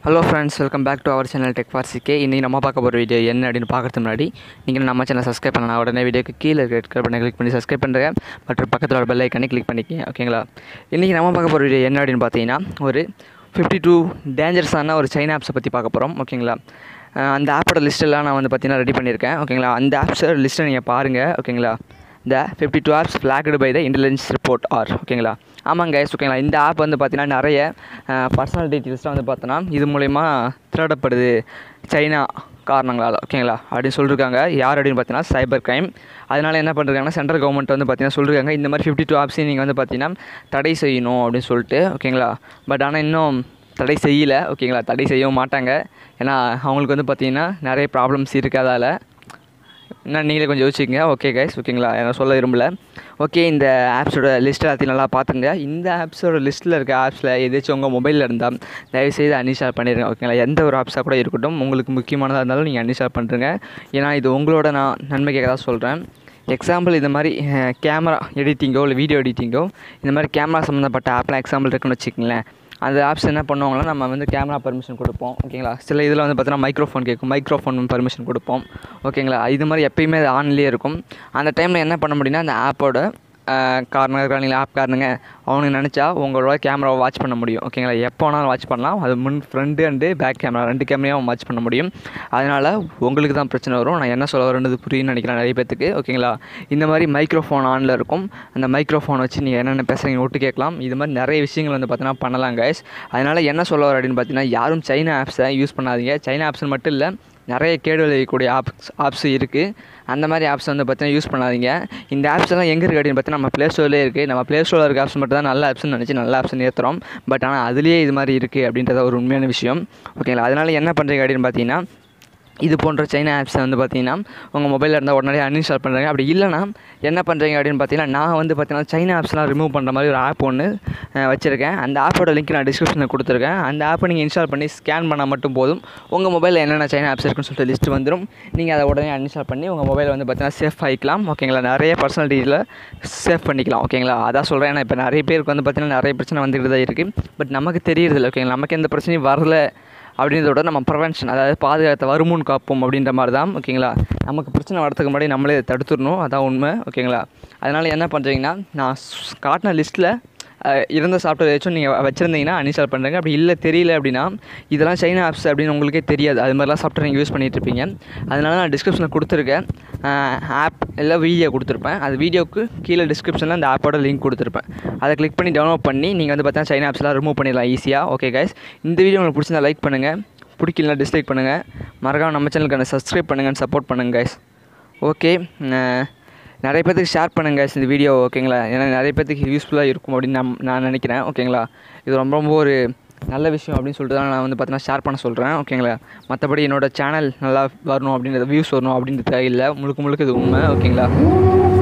hello friends welcome back to our channel tech for C K இன்றைக்கி நம்ம பார்க்க போகிற வீடியோ என்ன அப்படின்னு பார்க்கறதுக்கு முன்னாடி நீங்கள் நம்ம சேனல் சப்ஸ்கிரைப் பண்ணலாம் உடனே வீடியோக்கு கீழே இருக்க ரெட் கலர் பண்ணி கிளிக் பண்ணி சப்ஸ்கிரைப் பண்ணுறேன் மற்றும் பக்கத்தில் ஒரு பெல் ஐக்கனை கிளிக் பண்ணிக்கங்க ஓகேங்களா இன்றைக்கி நம்ம பார்க்க போகிற வீடியோ என்ன அப்படின்னு பார்த்தீங்கன்னா ஒரு ஃபிஃப்டி டூ டேஞ்சரஸான ஒரு சைனா ஆப்ஸை பற்றி பார்க்க போகிறோம் ஓகேங்களா அஹ் அந்த ஆப்போட லிஸ்ட்டெல்லாம் நான் வந்து பார்த்தீங்கன்னா ரெடி பண்ணியிருக்கேன் ஓகேங்களா அந்த ஆப்ஸை லிஸ்ட்டை நீங்கள் பாருங்கள் ஓகேங்களா the fifty two apps flagged by the intelligence report are ஓகேங்களா ஆமாங்க guys, ஓகேங்களா இந்த ஆப் வந்து பார்த்தீங்கன்னா நிறைய பர்சனல் டீட்டெயில்ஸ்லாம் வந்து பார்த்தோன்னா இது மூலயமா திருடப்படுது சைனா காரணங்களால் ஓகேங்களா அப்படின்னு சொல்லியிருக்காங்க யார் அப்படின்னு பார்த்தீங்கன்னா சைபர் கிரைம் அதனால் என்ன பண்ணுறாங்கன்னா சென்ட்ரல் கவர்மெண்ட் வந்து பார்த்தீங்கன்னா சொல்லியிருக்காங்க இந்த மாதிரி ஃபிஃப்டி டூ ஆப்ஸையும் நீங்கள் வந்து பார்த்தீங்கன்னா தடை செய்யணும் அப்படின்னு சொல்லிட்டு ஓகேங்களா பட் ஆனால் இன்னும் தடை செய்யலை ஓகேங்களா தடை செய்யவும் மாட்டாங்க ஏன்னா அவங்களுக்கு வந்து பார்த்தீங்கன்னா நிறைய ப்ராப்ளம்ஸ் இருக்காதால என்ன நீங்களே கொஞ்சம் யோசிச்சுங்க ஓகே கைஸ் ஓகேங்களா நான் சொல்ல விரும்பல ஓகே இந்த ஆப்ஸோட லிஸ்ட் எல்லாத்தையும் நல்லா பார்த்துங்க இந்த ஆப்ஸோட லிஸ்ட்டில் இருக்க ஆப்ஸில் எதாச்சும் உங்கள் மொபைலில் இருந்தால் தயவுசெய்து அன்இன்ஸ்டால் பண்ணிடுங்க ஓகேங்களா எந்த ஒரு ஆப்ஸாக கூட இருக்கட்டும் உங்களுக்கு முக்கியமானதாக இருந்தாலும் நீங்கள் அன்இன்ஸ்டால் பண்ணுறங்க ஏன்னா இது உங்களோட நான் நன்மைக்காக தான் சொல்கிறேன் எக்ஸாம்பிள் இந்த மாதிரி கேமரா எடிட்டிங்கோ இல்லை வீடியோ எடிட்டிங்கோ இந்த மாதிரி கேமரா சம்மந்தப்பட்ட ஆப்லாம் எக்ஸாம்பிள் இருக்குன்னு வச்சுக்கங்களேன் அந்த ஆப்ஸ் என்ன பண்ணுவாங்கன்னா நம்ம வந்து கேமரா பர்மிஷன் கொடுப்போம் ஓகேங்களா சில இதில் வந்து பார்த்தீங்கன்னா மைக்ரோஃபோன் கேட்கும் மைக்ரோஃபோன் பர்மிஷன் கொடுப்போம் ஓகேங்களா இது மாதிரி எப்பயுமே அது ஆன்லேயே இருக்கும் அந்த டைமில் என்ன பண்ண முடியும்னா அந்த ஆப்போட காரணம் இருக்கிறாங்க ஆப் காரணங்க அவனுக்கு நினச்சா உங்களோட கேமராவை வாட்ச் பண்ண முடியும் ஓகேங்களா எப்போ வேணாலும் வாட்ச் பண்ணலாம் அது முன் ஃப்ரண்ட் அண்டு பேக் கேமரா ரெண்டு கேமரையும் வாட்ச் பண்ண முடியும் அதனால் உங்களுக்கு தான் பிரச்சனை வரும் நான் என்ன சொல்ல வரேன்றது புரியும்னு நினைக்கிறேன் நிறைய பேத்துக்கு ஓகேங்களா இந்த மாதிரி மைக்ரோஃபோன் ஆனில் இருக்கும் அந்த மைக்ரோஃபோன் வச்சு நீங்கள் என்னென்ன பேசுகிறீங்க ஒட்டு கேட்கலாம் இது மாதிரி நிறைய விஷயங்கள் வந்து பார்த்தீங்கன்னா பண்ணலாம் கைஸ் அதனால் என்ன சொல்ல வர அப்படின்னு பார்த்தீங்கன்னா யாரும் சைனா ஆப்ஸை யூஸ் பண்ணாதீங்க சைனா ஆப்ஸ்னு மட்டும் இல்லை நிறைய கேடு விளைவிக்கக்கூடிய ஆப்ஸ் ஆப்ஸ் இருக்குது அந்த மாதிரி ஆப்ஸ் வந்து பார்த்தீங்கன்னா யூஸ் பண்ணாதீங்க இந்த ஆப்ஸ் எல்லாம் எங்கே இருக்குது அப்படின்னு பார்த்தீங்கன்னா நம்ம ப்ளே ஸ்டோர்லேயே இருக்குது நம்ம ப்ளே ஸ்டோரில் இருக்க ஆப்ஸ் மட்டும் தான் நல்ல ஆப்ஸ்னு நினச்சி நல்ல ஆப்ஸ் ஏற்றுறோம் பட் ஆனால் அதுலேயே இது மாதிரி இருக்குது அப்படின்றத ஒரு உண்மையான விஷயம் ஓகேங்களா அதனால் என்ன பண்ணுறீங்க அப்படின்னு பார்த்தீங்கன்னா இது போன்ற சைனா ஆப்ஸை வந்து பார்த்தீங்கன்னா உங்கள் மொபைலில் இருந்தால் உடனே அன்இன்ஸ்டால் பண்ணுறீங்க அப்படி இல்லைனா என்ன பண்ணுறீங்க அப்படின்னு பார்த்தீங்கன்னா நான் வந்து பார்த்தீங்கன்னா சைனா ஆப்ஸ்லாம் ரிமூவ் பண்ணுற மாதிரி ஒரு ஆப் ஒன்று வச்சுருக்கேன் அந்த ஆப்போட லிங்க் நான் டிஸ்கிரிப்ஷனில் கொடுத்துருக்கேன் அந்த ஆப்பை நீங்கள் இன்ஸ்டால் பண்ணி ஸ்கேன் பண்ணால் மட்டும் போதும் உங்கள் மொபைலில் என்னென்ன சைனா ஆப்ஸ் இருக்குன்னு சொல்லிட்டு லிஸ்ட் வந்துடும் நீங்கள் அதை உடனே அன்இன்ஸ்டால் பண்ணி உங்கள் மொபைலை வந்து பார்த்தீங்கன்னா சேஃப் ஆகிக்கலாம் ஓகேங்களா நிறைய பர்சனல் டீட்டெயிலை சேவ் பண்ணிக்கலாம் ஓகேங்களா அதான் சொல்கிறேன் ஏன்னா இப்போ நிறைய பேருக்கு வந்து பார்த்தீங்கன்னா நிறைய பிரச்சனை வந்துக்கிட்டு தான் இருக்குது பட் நமக்கு தெரியறதில்ல ஓகேங்களா நமக்கு எந்த பிரச்சனையும் வரல அப்படின்றத விட நம்ம ப்ரிவென்ஷன் அதாவது பாதுகாத்த வருமுன் காப்போம் அப்படின்ற மாதிரி தான் ஓகேங்களா நமக்கு பிரச்சனை வரதுக்கு முன்னாடி நம்மளே தடுத்துடணும் அதான் உண்மை ஓகேங்களா அதனால் என்ன பண்ணுறீங்கன்னா நான் ஸ்- காட்டின லிஸ்ட்டில் இருந்த சாஃப்ட்வேர் ஏதாச்சும் நீங்கள் வச்சுருந்தீங்கன்னா அன்இன்ஸ்டால் பண்ணுறேங்க அப்படி இல்லை தெரியல அப்படின்னா இதெல்லாம் சைனா ஆப்ஸ் அப்படின்னு உங்களுக்கே தெரியாது அது மாதிரிலாம் சாஃப்ட்வேர் நீங்கள் யூஸ் பண்ணிட்டு இருப்பீங்க அதனால நான் டிஸ்கிரிப்ஷனில் கொடுத்துருக்கேன் ஆப் இல்லை வீடியோ கொடுத்துருப்பேன் அது வீடியோக்கு கீழே டிஸ்கிரிப்ஷனில் அந்த ஆப்போட லிங்க் கொடுத்துருப்பேன் அதை கிளிக் பண்ணி டவுன்லோட் பண்ணி நீங்கள் வந்து பார்த்தீங்கன்னா சைனா ஆப்ஸ்லாம் ரிமூவ் பண்ணிடலாம் ஈஸியாக ஓகே கைஸ் இந்த வீடியோ உங்களுக்கு பிடிச்சிருந்தா லைக் பண்ணுங்கள் பிடிக்கலனா டிஸ்லைக் பண்ணுங்கள் மறக்காம நம்ம சேனலுக்கு சப்ஸ்கிரைப் பண்ணுங்கன்னு சப்போர்ட் பண்ணுங்கள் கைஸ் ஓகே நிறைய பேத்துக்கு ஷேர் பண்ணுங்க guys இந்த வீடியோ ஓகேங்களா ஏன்னா நிறைய பேத்துக்கு யூஸ்ஃபுல்லாக இருக்கும் அப்படின்னு நான் நான் நினைக்கிறேன் ஓகேங்களா இது ரொம்ப ரொம்ப ஒரு நல்ல விஷயம் அப்படின்னு சொல்லிட்டு தான் நான் வந்து பார்த்தீங்கன்னா ஷேர் பண்ண சொல்கிறேன் ஓகேங்களா மற்றபடி என்னோட சேனல் நல்லா வரணும் அப்படின்றது வியூஸ் வரணும் அப்படின்றது இல்லை முழுக்க முழுக்க இது உண்மை ஓகேங்களா